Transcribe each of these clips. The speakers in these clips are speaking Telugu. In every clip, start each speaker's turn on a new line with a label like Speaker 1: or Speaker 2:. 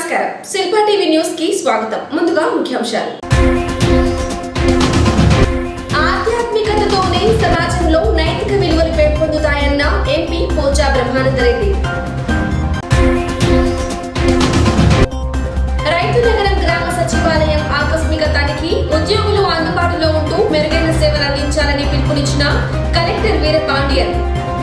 Speaker 1: నమస్కారం శిల్పా టీవీ న్యూస్ కి స్వాగతం ముందుగా ముఖ్యాంశాలు ఆధ్యాత్మికతతోనే సమాజంలో నైతిక విలువలు పెంపొందుతాయన్న ఎంపీ పోచా బ్రహ్మానందరెడ్డి రైతు నగరం గ్రామ సచివాలయం ఆకస్మిక తనిఖీ ఉద్యోగులు అందుబాటులో ఉంటూ మెరుగైన సేవలు అందించాలని పిలుపునిచ్చిన కలెక్టర్ వీరపాండియన్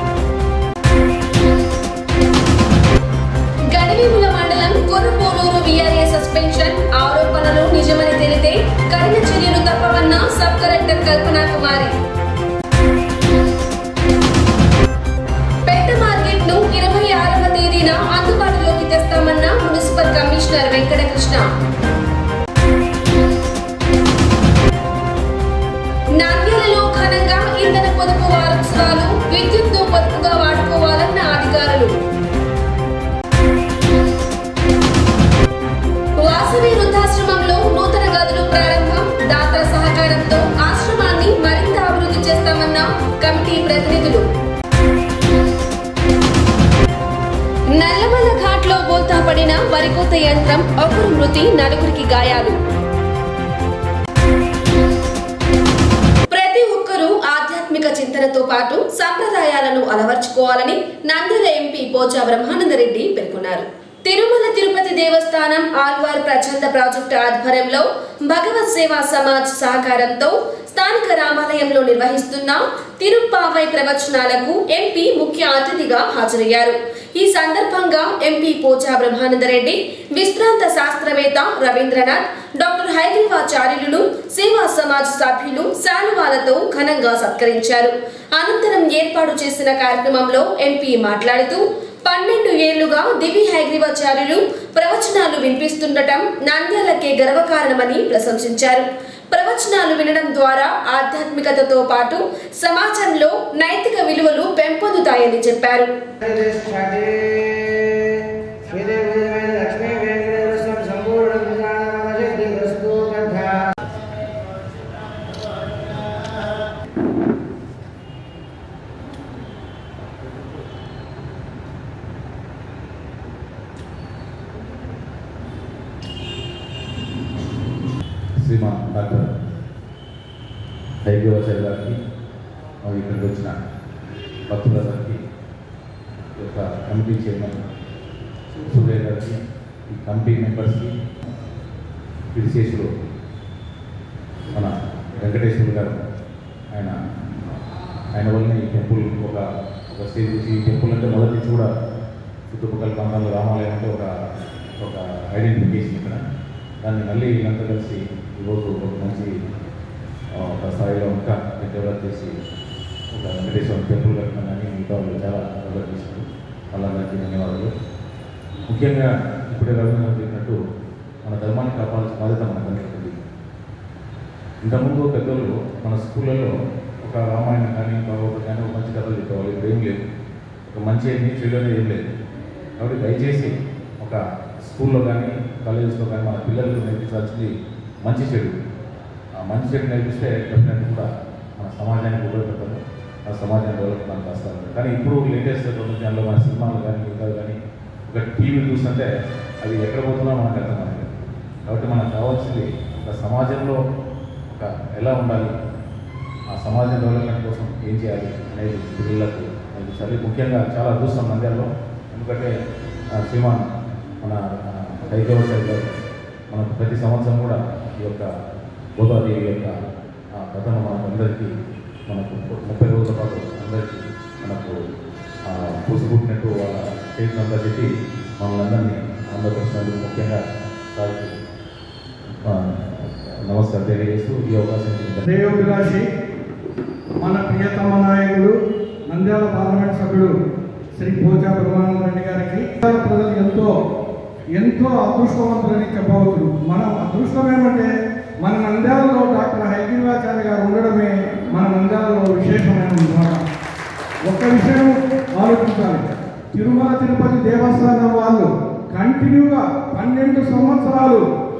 Speaker 1: గడివేముల మండలం కొర్రపోలూరు వీఆర్ఏ సస్పెన్షన్ ఆరోపణలు నిజమని తెలితే కఠిన చర్యలు తప్పవన్న సబ్ కలెక్టర్ కల్పనా కుమారి పెద్ద మార్కెట్ ను ఇరవై ఆరవ తేదీన అందుబాటులోకి తెస్తామన్న మున్సిపల్ కమిషనర్ వెంకటకృష్ణ నంద్యాలలో ఘనంగా ఇంధన పొదుపు వారోత్సవాలు విద్యుత్ను పొదుపుగా వాడుకోవాలన్న అధికారులు వాసవి వృద్ధాశ్రమంలో నూతన గదులు ప్రారంభం దాతల సహకారంతో ఆశ్రమాన్ని మరింత అభివృద్ధి చేస్తామన్న కమిటీ ప్రతినిధులు నల్లమల్ల ఘాట్లో బోల్తా పడిన వరికోత యంత్రం ఒకరు మృతి నలుగురికి గాయాలు ప్రతి ఒక్కరూ ఆధ్యాత్మిక చింతనతో పాటు సంప్రదాయాలను అలవర్చుకోవాలని నంద్యాల ఎంపీ పోచా బ్రహ్మానందరెడ్డి పేర్కొన్నారు తిరుమల తిరుపతి దేవస్థానం ఆల్వార్ ప్రచండ ప్రాజెక్టు ఆధ్వర్యంలో భగవత్ సేవా సమాజ్ సహకారంతో స్థానిక రామాలయంలో నిర్వహిస్తున్న తిరుప్పావై ప్రవచనాలకు ఎంపీ ముఖ్య అతిథిగా హాజరయ్యారు ఈ సందర్భంగా ఎంపీ పోచా బ్రహ్మానందరెడ్డి విశ్రాంత శాస్త్రవేత్త రవీంద్రనాథ్ డాక్టర్ హైగ్రీవాచార్యులు సేవా సమాజ్ సభ్యులు శాలువాలతో ఘనంగా సత్కరించారు అనంతరం ఏర్పాటు చేసిన కార్యక్రమంలో ఎంపీ మాట్లాడుతూ పన్నెండు ఏళ్లుగా దివి హైగ్రీవాచార్యులు ప్రవచనాలు వినిపిస్తుండటం నంద్యాలకే గర్వకారణమని ప్రశంసించారు ప్రవచనాలు వినడం ద్వారా ఆధ్యాత్మికతతో పాటు సమాజంలో నైతిక విలువలు పెంపొందుతాయని చెప్పారు
Speaker 2: శ్రీమాన్ డాక్టర్ హైగ్రవాచార్య గారికి మరి ఇక్కడికి వచ్చిన భక్తులందరికీ ఈ యొక్క కమిటీ చైర్మన్ సూర్య గారికి ఈ కమిటీ మెంబర్స్కి విశేషులు మన వెంకటేశ్వర గారు ఆయన ఆయన వల్లనే ఈ టెంపుల్ ఒక ఒక స్టేజ్ నుంచి ఈ టెంపుల్ అంటే మొదటి నుంచి కూడా చుట్టుపక్కల ప్రాంతాల్లో రామాలయం అంటే ఒక ఒక ఐడెంటిఫికేషన్ ఇక్కడ దాన్ని మళ్ళీ వీళ్ళంతా కలిసి ఈరోజు ఒక మంచి ఆ, ఒక స్థాయిలో ఇంకా డెవలప్ చేసి ఒక వెంకటేశ్వర టెంపుల్ కట్టడానికి మిగతా వాళ్ళు చాలా డెవలప్ చేశారు వాళ్ళందరికీ ధన్యవాదాలు ముఖ్యంగా ఇప్పుడే రవీంద్ర చెప్పినట్టు మన ధర్మాన్ని కాపాడాల్సిన బాధ్యత మనకందరికీ ఉంది. ఇంతకుముందు పెద్దలు మన స్కూళ్ళలో ఒక రామాయణం కానీ భాగవతం కానీ ఒక మంచి కథలు చెప్పేవాళ్ళు ఇప్పుడు ఏం లేదు ఒక మంచి ఏమి చెడు అనేది ఏం లేదు కాబట్టి దయచేసి ఒక స్కూల్లో కానీ కాలేజెస్లో కానీ మన పిల్లలకు నేర్పించాల్సింది మంచి చెడు ఆ మంచి చెడు నేర్పిస్తే డెఫినెట్ కూడా మన సమాజానికి ఉపయోగపడతారు మన సమాజాన్ని డెవలప్మెంట్ వస్తారు కానీ ఇప్పుడు లేటెస్ట్ ప్రపంచంలో మన సినిమాలు కానీ మిగతాలు కానీ ఒక టీవీ చూస్తుంటే అది ఎక్కడ పోతున్నా మనకు అర్థం కాలేదు కాబట్టి మనకు కావాల్సింది ఒక సమాజంలో ఒక ఎలా ఉండాలి ఆ సమాజం డెవలప్మెంట్ కోసం ఏం చేయాలి అనేది పిల్లలకు నేర్పించాలి ముఖ్యంగా చాలా అదృష్టం నంద్యాలలో ఎందుకంటే ఆ, శ్రీమాన్ మన హైదరాబాద్ గారు మనకు ప్రతి సంవత్సరం కూడా ఈ యొక్క గోదాదేవి యొక్క ఆ, కథను మనకు అందరికీ మనకు ముప్పై రోజుల పాటు అందరికీ మనకు ఆ, పూసిపుట్టినట్టు వాళ్ళ చేతినంతా చెప్పి మమ్మల్ని అందరినీ ఆంధ్రప్రదేశ్ ముఖ్యంగా సార్కి ఆ, నమస్కారం తెలియజేస్తూ ఈ అవకాశం ఇచ్చిన
Speaker 3: శ్రేయోభిలాషి మన ప్రియతమ నాయకుడు నంద్యాల పార్లమెంట్ సభ్యుడు శ్రీ పోచా బ్రహ్మానంద రెడ్డి గారికి నంద్యాల ప్రజలు ఎంతో ఎంతో అదృష్టవంతులని చెప్పవచ్చు మనం అదృష్టం ఏమంటే మన నంద్యాలలో డాక్టర్ హైగిరివాచార్య గారు ఉండడమే మన నంద్యాలలో విశేషమైన మాట ఒక్క విషయం ఆలోచించాలి తిరుమల తిరుపతి దేవస్థానం వాళ్ళు కంటిన్యూగా పన్నెండు సంవత్సరాలు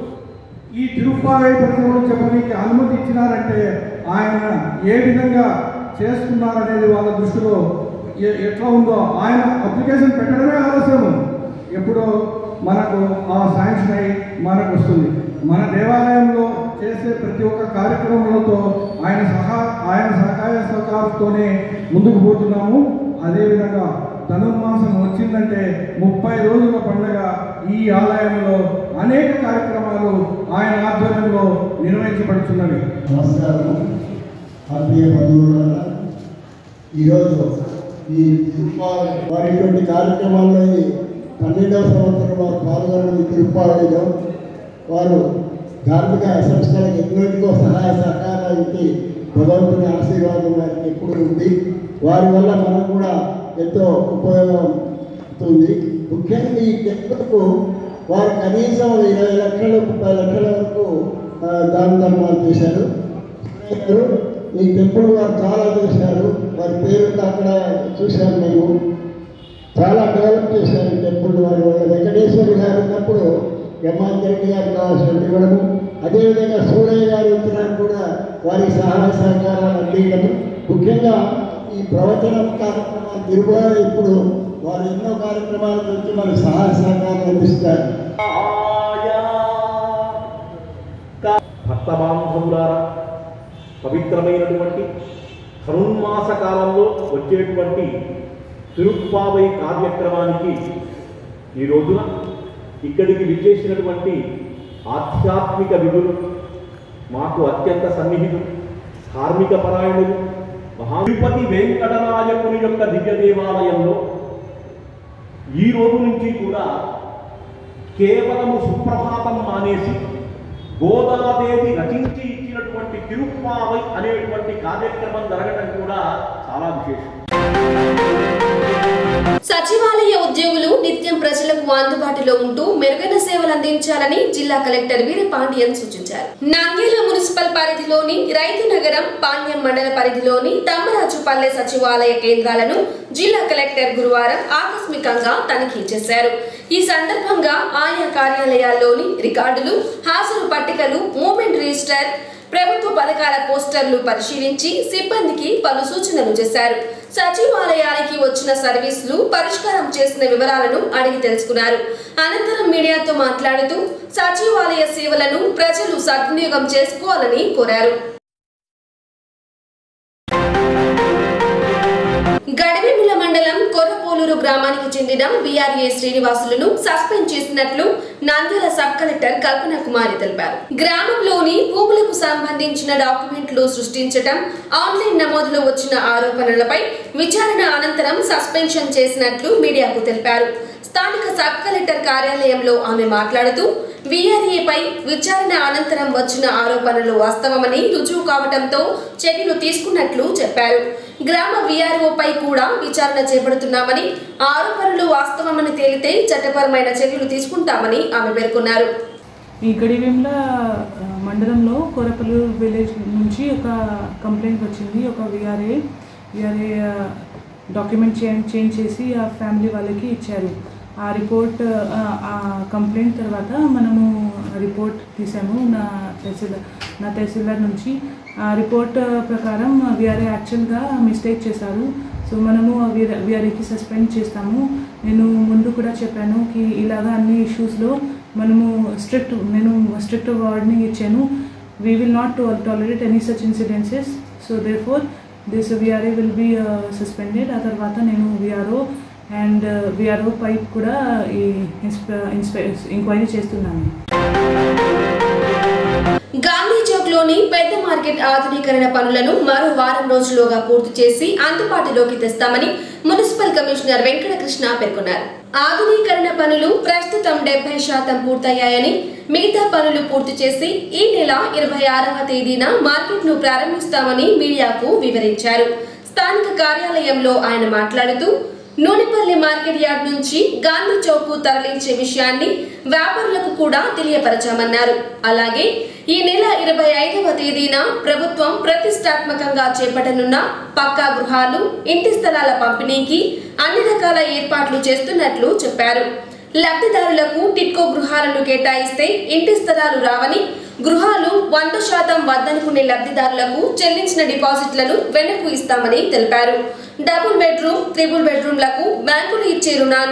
Speaker 3: ఈ తిరుప్పావై ప్రజలు చెప్పడానికి అనుమతి ఇచ్చినారంటే ఆయన ఏ విధంగా చేస్తున్నారనేది వాళ్ళ దృష్టిలో ఎ- ఎట్లా ఉందో ఆయన అప్లికేషన్ పెట్టడమే ఆలస్యము ఎప్పుడో మనకు ఆ శాంక్షన్ అయి మనకు వస్తుంది మన దేవాలయంలో చేసే ప్రతి ఒక్క కార్యక్రమాలతో ఆయన సహా ఆయన సహాయ సహకారంతోనే ముందుకు పోతున్నాము అదేవిధంగా ధనుర్మాసం వచ్చిందంటే ముప్పై రోజుల పండుగ ఈ ఆలయంలో అనేక కార్యక్రమాలు ఆయన ఆధ్వర్యంలో నిర్వహించబడుతున్నవి
Speaker 4: నమస్కారం ఆత్మీయ బంధువులారా ఈరోజు ఈ తిరుప్పావ వారి ఇటువంటి కార్యక్రమాల్లో ఈ పన్నెండవ సంవత్సరం వారు పాల్గొనడం ఈ తిరుప్పావళిలో వారు ధార్మిక సంస్థలకు ఎన్నోటికో సహాయ సహకారానికి భగవంతుని ఆశీర్వాదం వారికి ఎప్పుడు ఉంది వారి వల్ల మనం కూడా ఎంతో ఉపయోగం అవుతుంది ముఖ్యంగా ఈ టెంపుల్కు వారు కనీసం ఇరవై లక్షలు ముప్పై లక్షల వరకు ఆ, దాన ధర్మాలు చేశారు గారు ఈ టెంపుల్ వారు చాలా చేశారు వారి పేరు అక్కడ చూశాను మేము చాలా డెవలప్ చేశారు ఈ టెంపుల్ వారి వల్ల వెంకటేశ్వర గారు ఉన్నప్పుడు యమాన్ రెడ్డి గారు కావాల్సిన ఇవ్వడము అదేవిధంగా సూరయ్య గారు వచ్చినా కూడా వారి సహాయ సహకారాలు అందించడం ముఖ్యంగా ఈ ప్రవచనం కార్యక్రమాలు తిరుమల ఇప్పుడు వారు ఎన్నో కార్యక్రమాల నుంచి మనకు సహాయ సహకారాలు అందిస్తారు
Speaker 5: భక్త బాంధవులారా పవిత్రమైనటువంటి ధనుర్మాస కాలంలో వచ్చేటువంటి తిరుప్పావై కార్యక్రమానికి ఈ రోజున ఇక్కడికి విచ్చేసినటువంటి ఆధ్యాత్మిక విధులు మాకు అత్యంత సన్నిహితులు ధార్మిక పరాయణులు మహా తిరుపతి వెంకటరాజపుని యొక్క దివ్య దేవాలయంలో ఈ రోజు నుంచి కూడా కేవలము సుప్రభాతం మానేసి గోదాదేవి రచించి ఇచ్చినటువంటి తిరుప్పావై అనేటువంటి కార్యక్రమం జరగటం కూడా చాలా విశేషం
Speaker 1: సచివాలయ ఉద్యోగులు నిత్యం ప్రజలకు అందుబాటులో ఉంటూ మెరుగైన సేవలు అందించాలని జిల్లా కలెక్టర్ వీరపాండియన్ సూచించారు నంద్యాల మున్సిపల్ పరిధిలోని రైతు నగరం పాణ్యం మండల పరిధిలోని తమ్మరాజుపల్లె సచివాలయ కేంద్రాలను జిల్లా కలెక్టర్ గురువారం ఆకస్మికంగా తనిఖీ చేశారు ఈ సందర్భంగా ఆయా కార్యాలయాల్లోని రికార్డులు హాజరు పట్టికలు మూమెంట్ రిజిస్టర్ ప్రభుత్వ పథకాల పోస్టర్లు పరిశీలించి సిబ్బందికి పలు సూచనలు చేశారు సచివాలయానికి వచ్చిన సర్వీసులు పరిష్కారం చేసిన వివరాలను అడిగి తెలుసుకున్నారు అనంతరం మీడియాతో మాట్లాడుతూ సచివాలయ సేవలను ప్రజలు సద్వినియోగం చేసుకోవాలని కోరారు గడివెముల మండలం కొర్రపోలూరు గ్రామానికి చెందిన బీఆర్ఏ శ్రీనివాసులను సస్పెండ్ చేసినట్లు నంద్యాల సబ్ కలెక్టర్ కల్పన కుమారి తెలిపారు గ్రామంలోని భూములకు సంబంధించిన డాక్యుమెంట్లు సృష్టించడం ఆన్లైన్ నమోదులో వచ్చిన ఆరోపణలపై విచారణ అనంతరం సస్పెన్షన్ చేసినట్లు మీడియాకు తెలిపారు స్థానిక సబ్ కలెక్టర్ కార్యాలయంలో ఆమె మాట్లాడుతూ వీఆర్ఏపై విచారణ అనంతరం వచ్చిన ఆరోపణలు వాస్తవమని రుజువు కావడంతో చర్యలు తీసుకున్నట్లు చెప్పారు గ్రామ వీఆర్ఓపై కూడా విచారణ చేపడుతున్నామని ఆరోపణలు వాస్తవమని తేలితే చట్టపరమైన చర్యలు తీసుకుంటామని ఆమె పేర్కొన్నారు
Speaker 6: ఈ గడివేంల ఆ, మండలంలో కోరపల్లూరు విలేజ్ నుంచి ఒక కంప్లైంట్ వచ్చింది ఒక VRA VRA document change change చేసి ఆ ఫ్యామిలీ వాళ్ళకి ఇచ్చారు ఆ రిపోర్ట్ ఆ, ఆ కంప్లైంట్ తర్వాత మనము రిపోర్ట్ తీసాము నా తహసీల్దార్ నా తహసీల్దార్ నుంచి ఆ రిపోర్ట్ ప్రకారం విఆర్ఏ యాక్చువల్గా మిస్టేక్ చేశారు సో మనము విఆర్ఏకి సస్పెండ్ చేస్తాము నేను ముందు కూడా చెప్పాను కి ఇలాగా అన్ని ఇష్యూస్లో మనము స్ట్రిక్ట్ నేను స్ట్రిక్ట్ వార్నింగ్ ఇచ్చాను we will not tolerate any such incidences so therefore this VRA will be suspended ఆ తర్వాత నేను విఆర్ఓ అండ్ విఆర్ఓ పైప్ కూడా ఈ ఇన్స్పె ఎంక్వైరీ చేస్తున్నాను
Speaker 1: గాంధీ చౌక్ లోని పెద్ద మార్కెట్ ఆధునీకరణ పనులను మరో వారం రోజుల్లోగా పూర్తి చేసి అందుబాటులోకి తెస్తామని మున్సిపల్ కమిషనర్ వెంకటకృష్ణ పేర్కొన్నారు ఆధునీకరణ పనులు ప్రస్తుతం డెబ్బై శాతం పూర్తయ్యాయని మిగతా పనులు పూర్తి చేసి ఈ నెల ఇరవై ఆరవ తేదీన మార్కెట్ ను ప్రారంభిస్తామని మీడియాకు వివరించారు స్థానిక కార్యాలయంలో ఆయన మాట్లాడుతూ నూనెపల్లి మార్కెట్ యార్డ్ నుంచి గాంధీ చౌక్ కు తరలించే విషయాన్ని వ్యాపారులకు కూడా తెలియపరచామన్నారు అలాగే ఈ నెల ఇరవై ఐదవ తేదీన ప్రభుత్వం ప్రతిష్టాత్మకంగా చేపట్టనున్న పక్కా గృహాలు ఇంటి స్థలాల పంపిణీకి అన్ని రకాల ఏర్పాట్లు చేస్తున్నట్లు చెప్పారు లబ్ధిదారులకు టిట్కో గృహాలను కేటాయిస్తే ఇంటి స్థలాలు రావని గృహాలు వంద శాతం వద్దనుకునే లబ్ధిదారులకు చెల్లించిన డిపాజిట్లను వెనక్కు ఇస్తామని తెలిపారు డబుల్ బెడ్రూమ్ త్రిబుల్ బెడ్రూమ్లకు బ్యాంకులు ఇచ్చే రుణాన్ని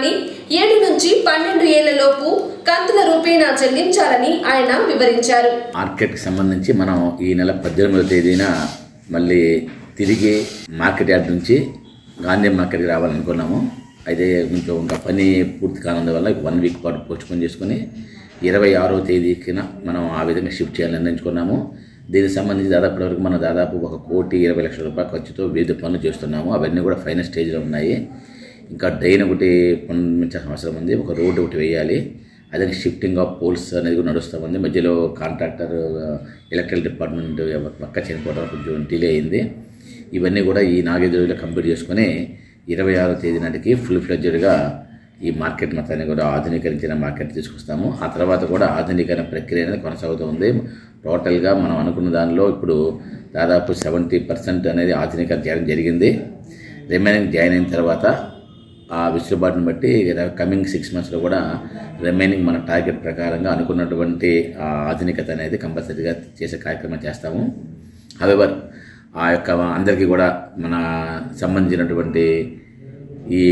Speaker 1: ఏడు నుంచి పన్నెండు ఏళ్ల లోపు కంతుల రూపేణా చెల్లించాలని ఆయన వివరించారు
Speaker 7: మార్కెట్కి సంబంధించి మనం ఈ నెల పద్దెనిమిదవ తేదీన మళ్ళీ తిరిగి మార్కెట్ యార్డ్ నుంచి గాంధీ మార్కెట్కి రావాలనుకున్నాము అయితే కొంచెం ఇంకా పని పూర్తి కానందువల్ల వన్ వీక్ పాటు పోస్ట్పోన్ చేసుకుని ఇరవై ఆరో తేదీకిన మనం ఆ విధంగా షిఫ్ట్ చేయాలని నిర్ణయించుకున్నాము దీనికి సంబంధించి దాదాపు వరకు మనం దాదాపు ఒక కోటి ఇరవై లక్షల రూపాయల ఖర్చుతో వివిధ పనులు చేస్తున్నాము అవన్నీ కూడా ఫైనల్ స్టేజ్లో ఉన్నాయి ఇంకా డ్రైన్ ఒకటి పంపించాల్సిన అవసరం ఉంది ఒక రోడ్డు ఒకటి వేయాలి అదే షిఫ్టింగ్ ఆఫ్ పోల్స్ అనేది కూడా నడుస్తూ ఉంది మధ్యలో కాంట్రాక్టర్ ఎలక్ట్రికల్ డిపార్ట్మెంట్ పక్క చనిపోవడం కొంచెం డిలే అయింది ఇవన్నీ కూడా ఈ నాలుగైదు రోజులు కంప్లీట్ చేసుకొని ఇరవై ఆరో తేదీ నాటికి ఫుల్ ఫ్లెడ్జెడ్గా ఈ మార్కెట్ మొత్తాన్ని కూడా ఆధునీకరించిన మార్కెట్ తీసుకొస్తాము ఆ తర్వాత కూడా ఆధునీకరణ ప్రక్రియ అనేది కొనసాగుతూ ఉంది టోటల్గా మనం అనుకున్న దానిలో ఇప్పుడు దాదాపు సెవెంటీ పర్సెంట్ అనేది ఆధునీకరణ చేయడం జరిగింది రిమైనింగ్ జాయిన్ అయిన తర్వాత ఆ వెసులుబాటును బట్టి కమింగ్ సిక్స్ మంత్స్లో కూడా రిమైనింగ్ మన టార్గెట్ ప్రకారంగా అనుకున్నటువంటి ఆ ఆధునికత అనేది కంపల్సరీగా చేసే కార్యక్రమం చేస్తాము హవెవర్ ఆ యొక్క అందరికీ కూడా మన సంబంధించినటువంటి ఈ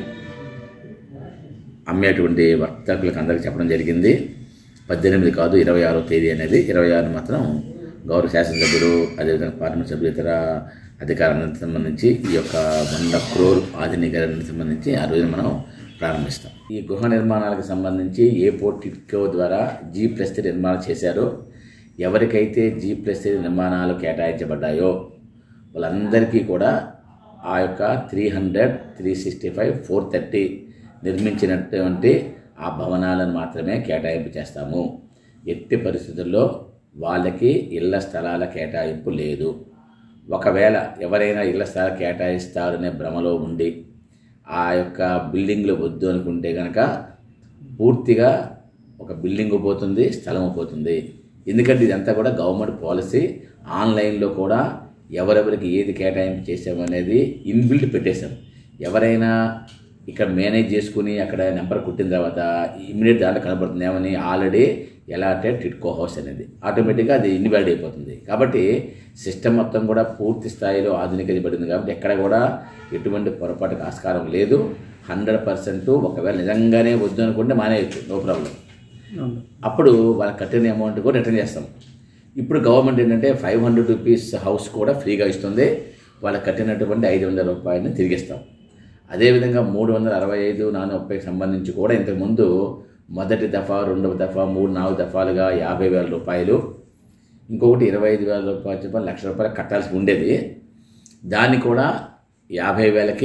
Speaker 7: అమ్మేటువంటి వర్తకులకు అందరికీ చెప్పడం జరిగింది పద్దెనిమిది కాదు ఇరవై ఆరో తేదీ అనేది ఇరవై ఆరు మాత్రం గౌరవ శాసనసభ్యులు అదేవిధంగా పార్లమెంట్ సభ్యులు ఇతర అధికారులకు సంబంధించి ఈ యొక్క వంద క్రోర్ ఆధునీకరణకు సంబంధించి ఆ రోజున మనం ప్రారంభిస్తాం ఈ గృహ నిర్మాణాలకు సంబంధించి ఏ పోర్టికో ద్వారా జీ ప్లస్ త్రీ నిర్మాణం చేశారో ఎవరికైతే జీ ప్లస్ త్రీ నిర్మాణాలు కేటాయించబడ్డాయో వాళ్ళందరికీ కూడా ఆ యొక్క three hundred three sixty five four thirty నిర్మించినటువంటి ఆ భవనాలను మాత్రమే కేటాయింపు చేస్తాము ఎట్టి పరిస్థితుల్లో వాళ్ళకి ఇళ్ల స్థలాల కేటాయింపు లేదు ఒకవేళ ఎవరైనా ఇళ్ల స్థలాలు కేటాయిస్తారనే భ్రమలో ఉండి ఆ యొక్క బిల్డింగ్లు వద్దు అనుకుంటే కనుక పూర్తిగా ఒక బిల్డింగ్ పోతుంది స్థలం పోతుంది ఎందుకంటే ఇదంతా కూడా గవర్నమెంట్ పాలసీ ఆన్లైన్లో కూడా ఎవరెవరికి ఏది కేటాయింపు చేసామనేది ఇన్బిల్డ్ పెట్టేశాం ఎవరైనా ఇక్కడ మేనేజ్ చేసుకుని అక్కడ నెంబర్ కుట్టిన తర్వాత ఇమీడియట్ దాంట్లో కనబడుతుంది ఏమని ఆల్రెడీ అలాటెడ్ టిట్కో హౌస్ అనేది ఆటోమేటిక్గా అది ఇన్వాలిడ్ అయిపోతుంది కాబట్టి సిస్టమ్ మొత్తం కూడా పూర్తి స్థాయిలో ఆధునీకరించబడింది కాబట్టి ఎక్కడ కూడా ఎటువంటి పొరపాటుకు ఆస్కారం లేదు హండ్రెడ్ పర్సెంట్ ఒకవేళ నిజంగానే వద్దు అనుకుంటే మానేయచ్చు నో ప్రాబ్లం అప్పుడు వాళ్ళకి కట్టిన అమౌంట్ కూడా రిటర్న్ చేస్తాం ఇప్పుడు గవర్నమెంట్ ఏంటంటే ఫైవ్ హండ్రెడ్ రూపీస్ హౌస్ కూడా ఫ్రీగా ఇస్తుంది వాళ్ళకి కట్టినటువంటి ఐదు వందల రూపాయలని తిరిగిస్తాం అదేవిధంగా మూడు వందల అరవై ఐదు నాలుగు ముప్పైకి సంబంధించి కూడా ఇంతకుముందు మొదటి దఫా రెండవ దఫా మూడు నాలుగు దఫాలుగా యాభై వేల రూపాయలు ఇంకొకటి ఇరవై ఐదు వేల రూపాయలు చొప్పున లక్ష రూపాయలు కట్టాల్సి ఉండేది దాన్ని కూడా యాభై వేలకి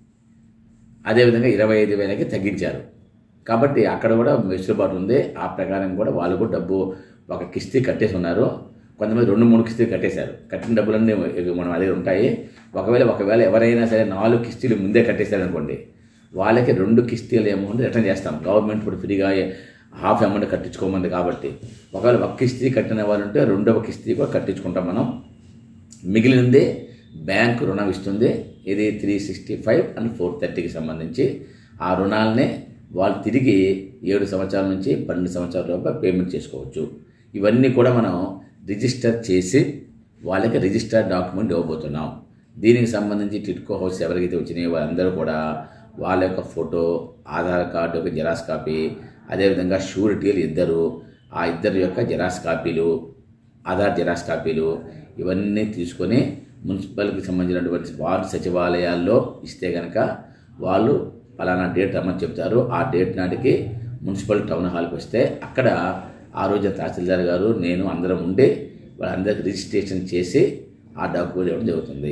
Speaker 7: అదేవిధంగా ఇరవై ఐదు వేలకి తగ్గించారు కాబట్టి అక్కడ కూడా వెసులుబాటు ఉంది ఆ ప్రకారం కూడా వాళ్ళు కూడా డబ్బు ఒక కిస్తీ కట్టేసి ఉన్నారు కొంతమంది రెండు మూడు కిస్తీలు కట్టేశారు కట్టిన డబ్బులన్నీ మనం అదే ఉంటాయి ఒకవేళ ఒకవేళ ఎవరైనా సరే నాలుగు కిస్తీలు ముందే కట్టేశారనుకోండి వాళ్ళకి రెండు కిస్తీలు అమౌంట్ రిటర్న్ చేస్తాం గవర్నమెంట్ ఇప్పుడు ఫ్రీగా హాఫ్ అమౌంట్ కట్టించుకోమంది కాబట్టి ఒకవేళ ఒక కిస్తీ కట్టిన వాళ్ళు ఉంటే రెండవ కిస్తీ కూడా కట్టించుకుంటాం మనం మిగిలింది బ్యాంకు రుణం ఇస్తుంది ఇది three sixty five and four థర్టీకి సంబంధించి ఆ రుణాలనే వాళ్ళు తిరిగి ఏడు సంవత్సరాల నుంచి పన్నెండు సంవత్సరాల లోపల పేమెంట్ చేసుకోవచ్చు ఇవన్నీ కూడా మనం రిజిస్టర్ చేసి వాళ్ళకి రిజిస్టర్ డాక్యుమెంట్ ఇవ్వబోతున్నాం దీనికి సంబంధించి టిట్కో హౌస్ ఎవరికైతే వచ్చినాయో వాళ్ళందరూ కూడా వాళ్ళ యొక్క ఫోటో ఆధార్ కార్డు యొక్క జెరాక్స్ కాపీ అదేవిధంగా షూరిటీలు ఇద్దరు ఆ ఇద్దరు యొక్క జెరాక్స్ కాపీలు ఆధార్ జెరాక్స్ కాపీలు ఇవన్నీ తీసుకొని మున్సిపల్కి సంబంధించినటువంటి వార్డు సచివాలయాల్లో ఇస్తే కనుక వాళ్ళు పలానా డేట్ రమ్మని చెప్తారు ఆ డేట్ నాటికి మున్సిపల్ టౌన్ హాల్కి వస్తే అక్కడ ఆ రోజు తహసీల్దార్ గారు నేను అందరం ఉండి వాళ్ళందరికీ రిజిస్ట్రేషన్ చేసి ఆ డాక్యుమెంట్ ఇవ్వడం జరుగుతుంది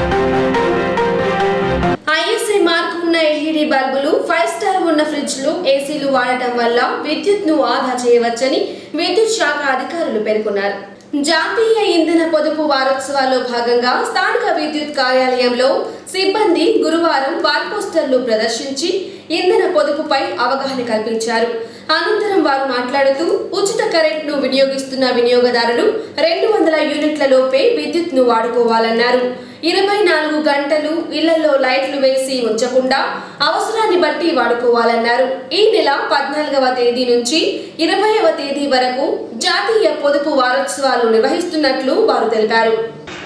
Speaker 1: ఐఎస్ఐ మార్క్ ఉన్న ఎల్ఈడి బల్బులు ఫైవ్ స్టార్ ఉన్న ఫ్రిడ్జ్లు ఏసీలు వాడటం వల్ల విద్యుత్ ను ఆదా చేయవచ్చని విద్యుత్ శాఖ అధికారులు పేర్కొన్నారు జాతీయ ఇంధన పొదుపు వారోత్సవాల్లో భాగంగా స్థానిక విద్యుత్ కార్యాలయంలో సిబ్బంది గురువారం వాల్ పోస్టర్లు ప్రదర్శించి ఇంధన పొదుపుపై అవగాహన కల్పించారు అనంతరం వారు మాట్లాడుతూ ఉచిత కరెంట్ ను వినియోగిస్తున్న వినియోగదారులు రెండు వందల యూనిట్ల లోపే విద్యుత్ ను వాడుకోవాలన్నారు ఇరవై నాలుగు గంటలు ఇళ్లలో లైట్లు వేసి ఉంచకుండా అవసరాన్ని బట్టి వాడుకోవాలన్నారు ఈ నెల పద్నాలుగవ తేదీ నుంచి ఇరవైవ తేదీ వరకు జాతీయ పొదుపు వారోత్సవాలు నిర్వహిస్తున్నట్లు వారు తెలిపారు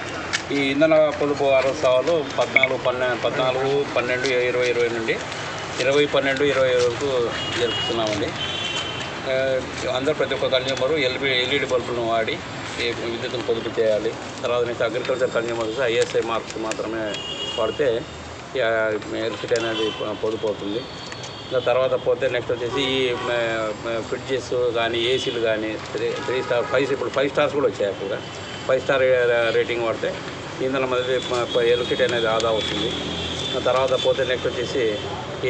Speaker 8: ఈ ఇంధన పొదుపు వారోత్సవాలు పద్నాలుగు పన్నెండు పద్నాలుగు పన్నెండు ఇరవై ఇరవై నుండి ఇరవై పన్నెండు ఇరవై వరకు జరుపుతున్నామండి ఆ, అందరూ ప్రతి ఒక్క కన్జ్యూమర్ ఎల్బి ఎల్ఈడి బల్బులను వాడి ఈ విద్యుత్తును పొదుపు చేయాలి తర్వాత నుంచి అగ్రికల్చర్ కన్జ్యూమర్స్ ఐఎస్ఐ మార్క్స్ మాత్రమే వాడితే ఈ, ఆ, ఎలక్ట్రిసిటీ అనేది పొ- పొదుపు అవుతుంది ఇంకా తర్వాత పోతే నెక్స్ట్ వచ్చేసి ఈ ఫ్రిడ్జెస్ కానీ ఏసీలు కానీ త్రీ త్రీ స్టార్ ఫైవ్ ఇప్పుడు ఫైవ్ స్టార్స్ కూడా వచ్చాయి అప్పుడు ఫైవ్ స్టార్ రేటింగ్ వాడితే ఇందులో మనది ఎలక్ట్రిసిటీ అనేది ఆదా అవుతుంది ఆ తర్వాత పోతే నెక్స్ట్ వచ్చేసి ఈ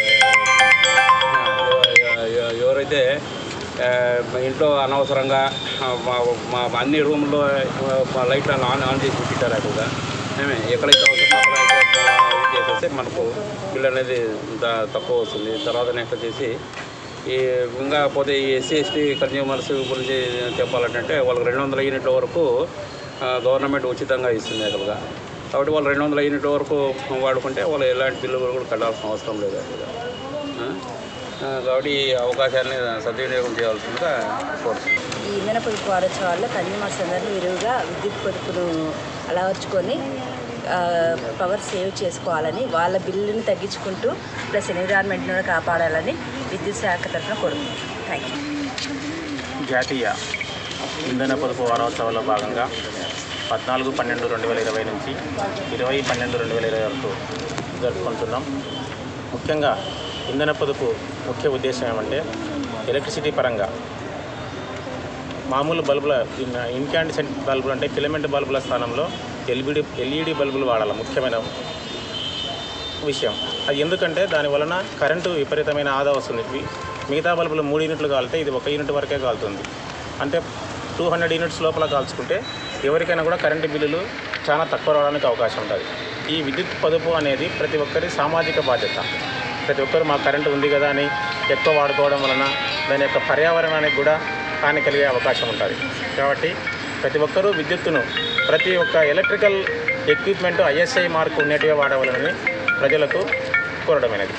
Speaker 8: ఎవ- ఎవ- ఎవరైతే ఆ, మా ఇంట్లో అనవసరంగా ఆ, మా మా అన్ని రూమ్లో మా లైట్లు ఆన్ ఆన్ చేసి పెట్టారు అక్కడ ఏమే ఎక్కడైతే అవసరం అక్కడ అయితే, ఆ, ఇది చేసేస్తే మనకు బిల్ అనేది త- తక్కువ వస్తుంది తర్వాత నెక్స్ట్ వచ్చేసి ఈ ఇంకా పోతే ఈ ఎస్సీ ఎస్టీ కన్జ్యూమర్స్ గురించి చెప్పాలంటే వాళ్ళకి రెండు వందల యూనిట్ల వరకు ఆ, గవర్నమెంట్ ఉచితంగా ఇస్తుంది అక్కడ కాబట్టి వాళ్ళు రెండు వందల యూనిట్ల వరకు వాడుకుంటే వాళ్ళు ఎలాంటి బిల్లు కూడా కట్టాల్సిన అవసరం లేదు అక్కడ ఆ? ఆ, కాబట్టి ఈ అవకాశాన్ని సద్వినియోగం చేయాల్సిందిగా కోరుతున్నాను
Speaker 9: ఈ ఇంధన పొదుపు వారోత్సవాల్లో కన్జ్యూమర్స్ అందరినీ విరివిగా విద్యుత్ పొదుపును అలవర్చుకొని ఆ, పవర్ సేవ్ చేసుకోవాలని వాళ్ళ బిల్లుని తగ్గించుకుంటూ ప్లస్ ఎన్విరాన్మెంట్ను కూడా కాపాడాలని విద్యుత్ శాఖ తరఫున కోరుతున్నాను థ్యాంక్ యూ
Speaker 10: జాతీయ ఇంధన పొదుపు వారోత్సవాల్లో భాగంగా పద్నాలుగు పన్నెండు రెండు వేల ఇరవై నుంచి ఇరవై పన్నెండు రెండు వేల ఇరవై వరకు జరుపుకుంటున్నాం ముఖ్యంగా ఇంధన పొదుపు ముఖ్య ఉద్దేశం ఏమంటే ఎలక్ట్రిసిటీ పరంగా మామూలు బల్బుల ఇన్- ఇన్కాండిసెంట్ బల్బులు అంటే ఫిలమెంట్ బల్బుల స్థానంలో ఎల్ఈడి ఎల్ఈడి బల్బులు వాడాలి ముఖ్యమైన విషయం అది ఎందుకంటే దాని వలన కరెంటు విపరీతమైన ఆదా వస్తుంది మి- మిగతా బల్బులు మూడు యూనిట్లు కాలితే ఇది ఒక యూనిట్ వరకే కాలుతుంది అంటే టూ హండ్రెడ్ యూనిట్స్ లోపల కాల్చుకుంటే ఎవరికైనా కూడా కరెంటు బిల్లులు చాలా తక్కువ రావడానికి అవకాశం ఉంటుంది ఈ విద్యుత్ పొదుపు అనేది ప్రతి ఒక్కరి సామాజిక బాధ్యత ప్రతి ఒక్కరు మా కరెంటు ఉంది కదా అని ఎక్కువ వాడుకోవడం వలన దాని యొక్క పర్యావరణానికి కూడా హాని కలిగే అవకాశం ఉంటుంది కాబట్టి ప్రతి ఒక్కరూ విద్యుత్తును ప్రతి ఒక్క ఎలక్ట్రికల్ ఎక్విప్మెంట్ ఐఎస్ఐ మార్కు ఉన్నట్టుగా వాడవాలని ప్రజలకు కోరడమైనది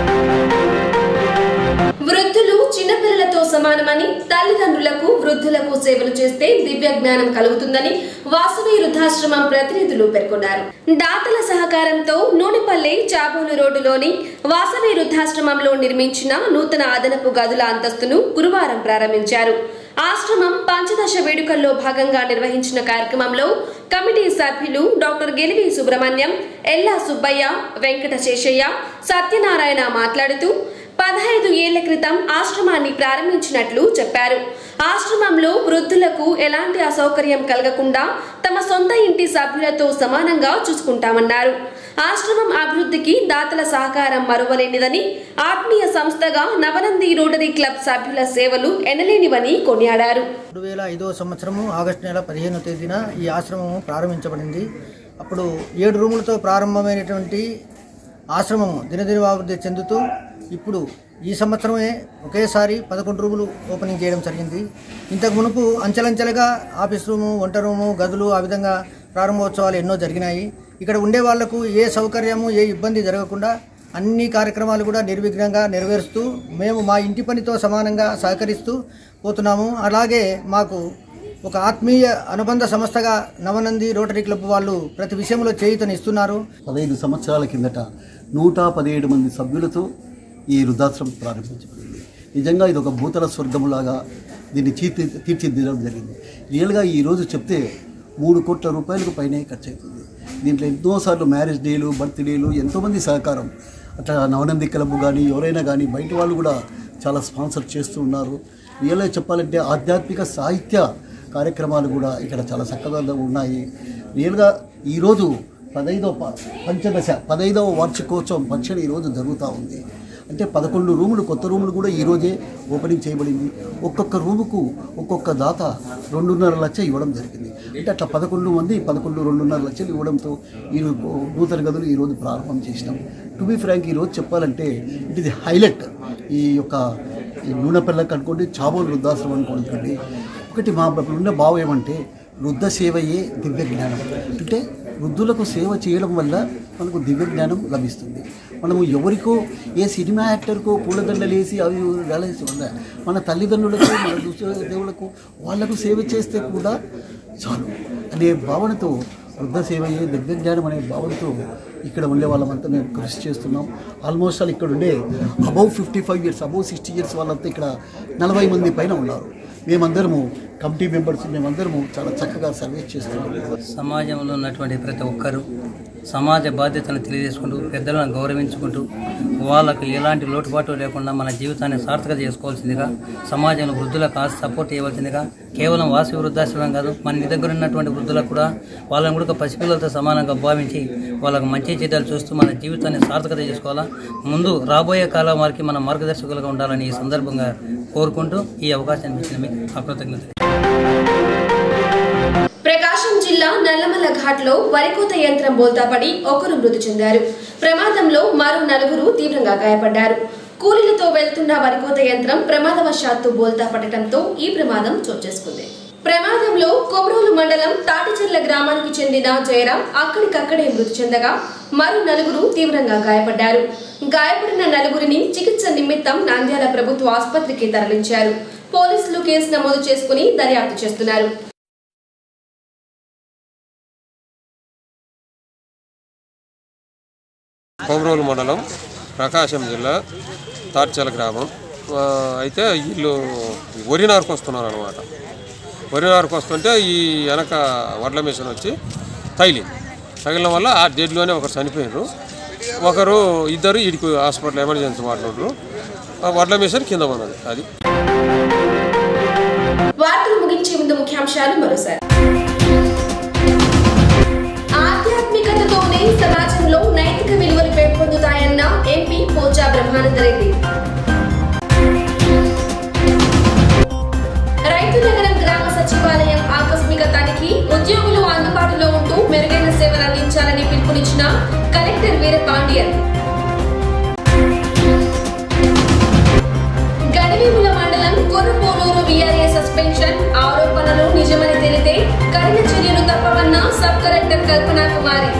Speaker 1: వృద్ధులు చిన్నపిల్లలతో సమానమని తల్లిదండ్రులకు వృద్ధులకు సేవలు చేస్తే దివ్య జ్ఞానం కలుగుతుందని వాసవి వృద్ధాశ్రమం ప్రతినిధులు పేర్కొన్నారు దాతల సహకారంతో నూనెపల్లె చాబోలు రోడ్డులోని వాసవి వృద్ధాశ్రమంలో నిర్మించిన నూతన అదనపు గదుల అంతస్తును గురువారం ప్రారంభించారు ఆశ్రమం పంచదశ వేడుకల్లో భాగంగా నిర్వహించిన కార్యక్రమంలో కమిటీ సభ్యులు డాక్టర్ గెలివి సుబ్రహ్మణ్యం ఎల్లా సుబ్బయ్య వెంకట శేషయ్య సత్యనారాయణ మాట్లాడుతూ పదహైదు ఏళ్ల క్రితం ఆశ్రమాన్ని ప్రారంభించినట్లు చెప్పారు ఆశ్రమంలో వృద్ధులకు ఎలాంటి అసౌకర్యం కలగకుండా తమ సొంత ఇంటి సభ్యులతో సమానంగా చూసుకుంటామన్నారు ఆశ్రమం అభివృద్ధికి దాతల సహకారం మరువలేనిదని ఆత్మీయ సంస్థగా నవనంది రోటరీ క్లబ్ సభ్యుల సేవలు ఎనలేనివని కొనియాడారు
Speaker 11: రెండు వేల ఐదవ సంవత్సరము ఆగస్టు నెల పదిహేనవ తేదీన ఈ ఆశ్రమం ప్రారంభించబడింది అప్పుడు ఏడు రూములతో ప్రారంభమైనటువంటి ఆశ్రమము దినదినాభివృద్ధి చెందుతూ ఇప్పుడు ఈ సంవత్సరమే ఒకేసారి పదకొండు రూములు ఓపెనింగ్ చేయడం జరిగింది ఇంతకు మునుపు అంచెలంచెలుగా ఆఫీస్ రూము వంట రూము గదులు ఆ విధంగా ప్రారంభోత్సవాలు ఎన్నో జరిగినాయి ఇక్కడ ఉండే వాళ్లకు ఏ సౌకర్యము ఏ ఇబ్బంది జరగకుండా అన్ని కార్యక్రమాలు కూడా నిర్విఘ్నంగా నెరవేరుస్తూ మేము మా ఇంటి పనితో సమానంగా సహకరిస్తూ పోతున్నాము అలాగే మాకు ఒక ఆత్మీయ అనుబంధ సంస్థగా నవనంది రోటరీ క్లబ్ వాళ్ళు ప్రతి విషయంలో చేయుతనిస్తున్నారు
Speaker 12: పదహైదు సంవత్సరాల కిందట నూట పదిహేడు మంది సభ్యులతో ఈ వృద్ధాశ్రమం ప్రారంభించబడింది నిజంగా ఇది ఒక భూతల స్వర్గములాగా దీన్ని తీర్చి తీర్చిదిద్దడం జరిగింది రియల్గా ఈరోజు చెప్తే మూడు కోట్ల రూపాయలకు పైనే ఖర్చు అవుతుంది దీంట్లో ఎన్నోసార్లు మ్యారేజ్ డేలు బర్త్డేలు ఎంతోమంది సహకారం అట్లా నవనంది క్లబ్ కానీ ఎవరైనా కానీ బయట వాళ్ళు కూడా చాలా స్పాన్సర్ చేస్తూ ఉన్నారు రియల్గా చెప్పాలంటే ఆధ్యాత్మిక సాహిత్య కార్యక్రమాలు కూడా ఇక్కడ చాలా చక్కగా ఉన్నాయి రియల్గా ఈరోజు పదైదవ ప- పంచదశ పదైదవ వార్షికోత్సవం ఫంక్షన్ ఈరోజు జరుగుతూ ఉంది అంటే పదకొండు రూములు కొత్త రూములు కూడా ఈరోజే ఓపెనింగ్ చేయబడింది ఒక్కొక్క రూముకు ఒక్కొక్క దాత రెండున్నర లక్ష ఇవ్వడం జరిగింది అంటే అట్లా పదకొండు మంది పదకొండు రెండున్నర లక్షలు ఇవ్వడంతో ఈ నూతన గదులు ఈరోజు ప్రారంభం చేసినాం టు బి ఫ్రాంక్ ఈరోజు చెప్పాలంటే ఇట్ ఇది హైలైట్ ఈ యొక్క ఈ నూనెపల్లకి అనుకోండి చాబోలు వృద్ధాశ్రమం అనుకోండి ఒకటి మా ఉన్న భావం ఏమంటే వృద్ధ సేవయే దివ్య జ్ఞానం అంటే వృద్ధులకు సేవ చేయడం వల్ల మనకు దివ్య జ్ఞానం లభిస్తుంది మనము ఎవరికో ఏ సినిమా యాక్టర్కో పూలదండలు వేసి అవి వేలేసి వల్ల మన తల్లిదండ్రులకు మన దుష్ట దేవులకు వాళ్లకు సేవ చేస్తే కూడా చాలు అనే భావనతో వృద్ధ సేవయే దగ్గర జ్ఞానం అనే భావంతో ఇక్కడ ఉండే వాళ్ళమంతా మేము కృషి చేస్తున్నాం ఆల్మోస్ట్ ఆల్ ఇక్కడ ఉండే above fifty five years above sixty years వాళ్ళంతా ఇక్కడ నలభై మంది పైన ఉన్నారు మేమందరము కమిటీ మెంబర్స్ మేమందరము చాలా చక్కగా సర్వీస్ చేస్తున్నాం
Speaker 13: సమాజంలో ఉన్నటువంటి ప్రతి ఒక్కరూ సమాజ బాధ్యతను తెలియజేసుకుంటూ పెద్దలను గౌరవించుకుంటూ వాళ్ళకు ఎలాంటి లోటుపాటు లేకుండా మన జీవితాన్ని సార్థక చేసుకోవాల్సిందిగా సమాజంలో వృద్ధులకు ఆశ సపోర్ట్ చేయవలసిందిగా కేవలం వాసి వృద్ధాశ్రమం కాదు మన ఇంటి దగ్గర ఉన్నటువంటి వృద్ధులకు కూడా వాళ్ళని కూడా పసిపిల్లలతో సమానంగా భావించి వాళ్ళకు మంచి చేతాలు చూస్తూ మన జీవితాన్ని సార్థకత చేసుకోవాలా ముందు రాబోయే కాలం వారికి మన మార్గదర్శకులుగా ఉండాలని ఈ సందర్భంగా కోరుకుంటూ ఈ అవకాశాన్ని ఇచ్చిన మీకు అకృతజ్ఞత
Speaker 1: ప్రకాశం జిల్లా నల్లమల్ల ఘాట్లో వరికోత యంత్రం బోల్తాపడి ఒకరు మృతి చెందారు ప్రమాదంలో మరో నలుగురు తీవ్రంగా గాయపడ్డారు కూలీలతో వెళ్తున్న వరికోత యంత్రం ప్రమాదవశాత్తు బోల్తా పడటంతో ఈ ప్రమాదం చోటు చేసుకుంది ప్రమాదంలో కొమరోలు మండలం తాటిచెర్ల గ్రామానికి చెందిన జయరాం అక్కడికక్కడే మృతి చెందగా మరో నలుగురు తీవ్రంగా గాయపడ్డారు గాయపడిన నలుగురిని చికిత్స నిమిత్తం నంద్యాల ప్రభుత్వ ఆసుపత్రికి తరలించారు పోలీసులు కేసు నమోదు చేసుకుని దర్యాప్తు చేస్తున్నారు
Speaker 14: కొమరోలు మండలం ప్రకాశం జిల్లా తాడ్చల గ్రామం ఆ, అయితే వీళ్ళు వరి నారుకు వస్తున్నారు అనమాట వరి నారుకు వస్తుంటే ఈ వెనక వడ్ల మిషన్ వచ్చి తగిలింది తగిలిన వల్ల ఆ డెడ్లోనే ఒకరు చనిపోయారు ఒకరు ఇద్దరు ఇడికి హాస్పిటల్ ఎమర్జెన్సీ వాడినట్లు వడ్ల మిషన్ కింద ఉన్నది అది
Speaker 1: వార్తలు ముగించే ముందు ముఖ్యాంశాలు మరోసారి ఆధ్యాత్మికతతోనే సమాజంలో నైతిక విలువలు పెంపొందుతాయన్న ఎంపీ పోచా బ్రహ్మానందరెడ్డి రైతు నగరం గ్రామ సచివాలయం ఆకస్మిక తనిఖీ ఉద్యోగులు అందుబాటులో ఉంటూ మెరుగైన సేవలు అందించాలని పిలుపునిచ్చిన కలెక్టర్ వీరపాండియన్ గడివేముల మండలం కొర్రపోలూరు వీఆర్ఏ సస్పెన్షన్ ఆరోపణలు నిజమని తేలితే కఠిన చర్యలు తప్పవన్న సబ్ కలెక్టర్ కల్పనా కుమారి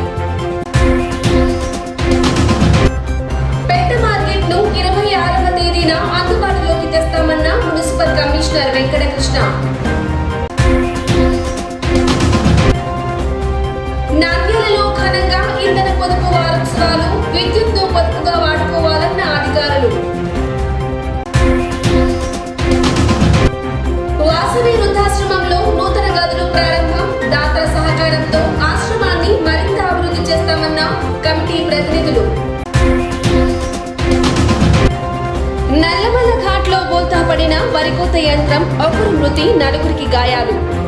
Speaker 1: పెద్ద మార్కెట్ ను ఇరవై ఆరవ తేదీన అందుబాటులోకి తెస్తామన్న మున్సిపల్ కమిషనర్ వెంకటకృష్ణ నాణ్యాలలో ఘనంగా ఇంధన పొదుపు వారోత్సవాలు విద్యుత్ను పొదుపుగా వాడుకోవాలన్న అధికారులు వాసవి వృద్ధాశ్రమంలో నూతన గదులు ప్రారంభం దాతల సహకారంతో ఆశ్రమాన్ని మరింత అభివృద్ధి చేస్తామన్న కమిటీ ప్రతినిధులు నల్లమల్ల ఘాట్లో బోల్తా పడిన వరికోత యంత్రం ఒకరు మృతి నలుగురికి గాయాలు